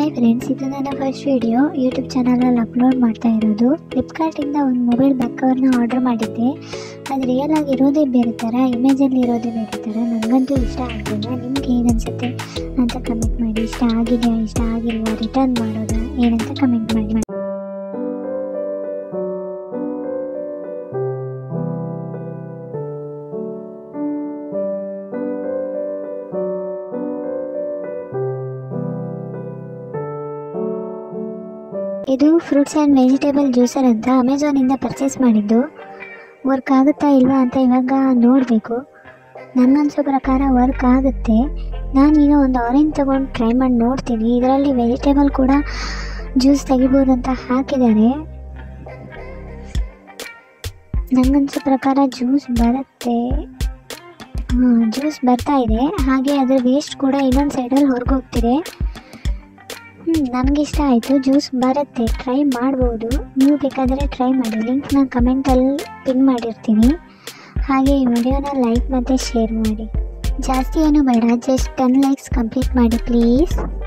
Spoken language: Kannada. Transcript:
ಹಾಯ್ ಫ್ರೆಂಡ್ಸ್ ಇದು ನನ್ನ ಫಸ್ಟ್ ವಿಡಿಯೋ ಯೂಟ್ಯೂಬ್ ಚಾನಲಲ್ಲಿ ಅಪ್ಲೋಡ್ ಮಾಡ್ತಾ ಇರೋದು ಫ್ಲಿಪ್ಕಾರ್ಟಿಂದ ಒಂದು ಮೊಬೈಲ್ ಬ್ಯಾಕ್ ಕವರ್ನ ಆರ್ಡರ್ ಮಾಡಿದ್ದೆ ಅದು ರಿಯಲ್ ಆಗಿ ಇರೋದೇ ಬೇರೆ ಥರ ಇಮೇಜಲ್ಲಿ ಇರೋದೇ ಬೇರೆ ಥರ ನನಗಂತೂ ಇಷ್ಟ ಆಗಲಿಲ್ಲ ನಿಮ್ಗೆ ಏನನ್ಸುತ್ತೆ ಅಂತ ಕಮೆಂಟ್ ಮಾಡಿ ಇಷ್ಟ ಆಗಿದೆಯಾ ಇಷ್ಟ ಆಗಿಲ್ವಾ ರಿಟರ್ನ್ ಮಾಡೋದಾ ಏನಂತ ಕಮೆಂಟ್ ಮಾಡಿ ಇದು ಫ್ರೂಟ್ಸ್ ಆ್ಯಂಡ್ ವೆಜಿಟೇಬಲ್ ಜ್ಯೂಸರ್ ಅಂತ ಅಮೆಝಾನಿಂದ ಪರ್ಚೇಸ್ ಮಾಡಿದ್ದು ವರ್ಕ್ ಆಗುತ್ತಾ ಇಲ್ವಾ ಅಂತ ಇವಾಗ ನೋಡಬೇಕು ನನಗನ್ಸೋ ಪ್ರಕಾರ ವರ್ಕ್ ಆಗುತ್ತೆ ನಾನೀಗ ಒಂದು ಆರೆಂಜ್ ತೊಗೊಂಡು ಟ್ರೈ ಮಾಡಿ ನೋಡ್ತೀನಿ ಇದರಲ್ಲಿ ವೆಜಿಟೇಬಲ್ ಕೂಡ ಜ್ಯೂಸ್ ತೆಗಿಬೋದು ಅಂತ ಹಾಕಿದ್ದಾರೆ ನನಗನ್ಸೋ ಪ್ರಕಾರ ಜ್ಯೂಸ್ ಬರುತ್ತೆ ಹಾಂ ಜ್ಯೂಸ್ ಬರ್ತಾ ಇದೆ ಹಾಗೆ ಅದರ ವೇಸ್ಟ್ ಕೂಡ ಇನ್ನೊಂದು ಸೈಡಲ್ಲಿ ಹೊರಗೋಗ್ತಿದೆ ಹ್ಞೂ ನನಗಿಷ್ಟ ಆಯಿತು ಜ್ಯೂಸ್ ಬರುತ್ತೆ ಟ್ರೈ ಮಾಡ್ಬೋದು ನೀವು ಬೇಕಾದರೆ ಟ್ರೈ ಮಾಡಿ ಲಿಂಕ್ನ ಕಮೆಂಟಲ್ಲಿ ಪಿನ್ ಮಾಡಿರ್ತೀನಿ ಹಾಗೆ ಈ ವಿಡಿಯೋನ ಲೈಕ್ ಮತ್ತು ಶೇರ್ ಮಾಡಿ ಜಾಸ್ತಿ ಏನು ಬೇಡ ಜಸ್ಟ್ ಟೆನ್ ಲೈಕ್ಸ್ ಕಂಪ್ಲೀಟ್ ಮಾಡಿ ಪ್ಲೀಸ್